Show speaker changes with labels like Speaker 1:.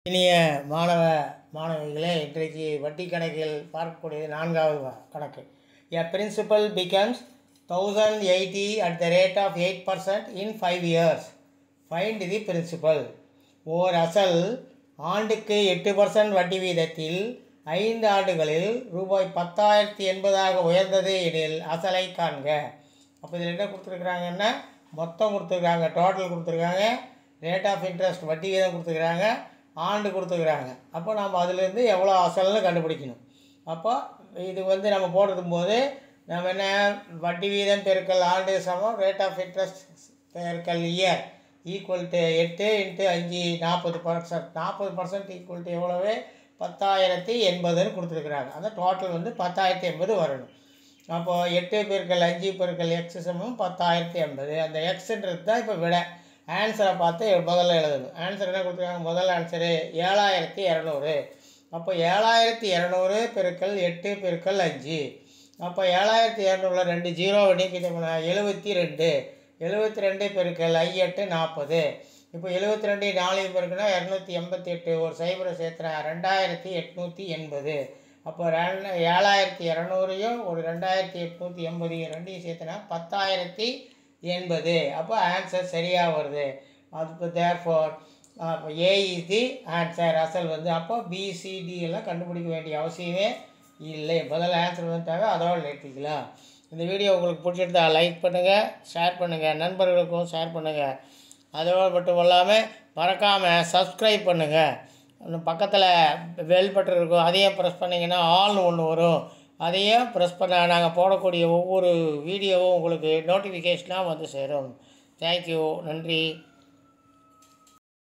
Speaker 1: இனிய மாணவ மாணவிகளே இன்றைக்கு வட்டி கணக்கில் பார்க்கக்கூடியது நான்காவது வ- கணக்கு a principal becomes thousand eighty at the rate of eight percent in five years find the principal or அசல் ஆண்டுக்கு எட்டு பர்சன்ட் வட்டி வீதத்தில் ஐந்து ஆண்டுகளில் ரூபாய் பத்தாயிரத்தி எண்பதாக உயர்ந்தது எனில் அசலை காண்க அப்போ இதில் என்ன கொடுத்துருக்குறாங்கன்னா மொத்தம் கொடுத்துருக்காங்க டோட்டல் கொடுத்துருக்காங்க ரேட் ஆஃப் இன்ட்ரெஸ்ட் வட்டி வீதம் கொடுத்துருக்குறாங்க ஆண்டு கொடுத்துருக்குறாங்க அப்போ நம்ம அதுலேருந்து எவ்வளோ அசல்னு கண்டுபிடிக்கணும் அப்போ இது வந்து நம்ம போடுறதும் போது நம்ம என்ன வட்டி வீதம் பெருக்கல் ஆண்டு சமம் ரேட் ஆஃப் இன்ட்ரெஸ்ட் பெருக்கல் இயர் ஈக்குவல் டு எட்டு இன்ட்டு அஞ்சு நாற்பது பர்சன்ட் நாற்பது பர்சன்ட் ஈக்குவல் டு எவ்வளவு பத்தாயிரத்தி எண்பதுன்னு கொடுத்துருக்குறாங்க அந்த டோட்டல் வந்து பத்தாயிரத்தி எண்பது வரணும் அப்போது எட்டு பெருக்கல் அஞ்சு பெருக்கல் எக்ஸ் சமம் பத்தாயிரத்தி எண்பது அந்த எக்ஸுன்றது தான் இப்போ விட ஆன்சரை பார்த்து முதல்ல எழுதணும் ஆன்சர் என்ன கொடுத்துருக்காங்க முதல் ஆன்சரு ஏழாயிரத்தி இரநூறு அப்போ ஏழாயிரத்தி இரநூறு பெருக்கல் எட்டு பெருக்கல் அஞ்சு அப்போ ஏழாயிரத்தி இரநூறுல ரெண்டு ஜீரோ நீக்கிட்டோம்னா எழுபத்தி ரெண்டு எழுபத்தி ரெண்டு பெருக்கல் ஐ எட்டு நாற்பது இப்போ எழுபத்தி ரெண்டு நாளையும் பெருக்குனா இரநூத்தி எண்பத்தி எட்டு ஒரு சைபரை சேர்த்துனா ரெண்டாயிரத்தி எட்நூற்றி எண்பது அப்போ ரெண்டு ஏழாயிரத்தி இரநூறையும் ஒரு ரெண்டாயிரத்தி எட்நூற்றி எண்பதையும் ரெண்டையும் சேர்த்துனா பத்தாயிரத்தி எண்பது அப்போ ஆன்சர் சரியாக வருது அது இப்போ தேர் ஃபார் அப்போ ஏ இஸ் தி ஆன்சர் அசல் வந்து அப்போ பிசிடி எல்லாம் கண்டுபிடிக்க வேண்டிய அவசியமே இல்லை முதல்ல ஆன்சர் வந்துட்டாங்க அதோட நிறுத்திக்கலாம் இந்த வீடியோ உங்களுக்கு பிடிச்சிருந்தா லைக் பண்ணுங்கள் ஷேர் பண்ணுங்கள் நண்பர்களுக்கும் ஷேர் பண்ணுங்கள் அதோடு மட்டும் இல்லாமல் மறக்காமல் சப்ஸ்கிரைப் பண்ணுங்கள் அந்த பக்கத்தில் பெல் பட்டன் இருக்கும் அதையும் ப்ரெஸ் பண்ணிங்கன்னா ஆல்னு ஒன்று வரும் அதையும் ப்ரெஸ் பண்ண நாங்கள் போடக்கூடிய ஒவ்வொரு வீடியோவும் உங்களுக்கு நோட்டிஃபிகேஷனாக வந்து சேரும் தேங்க்யூ நன்றி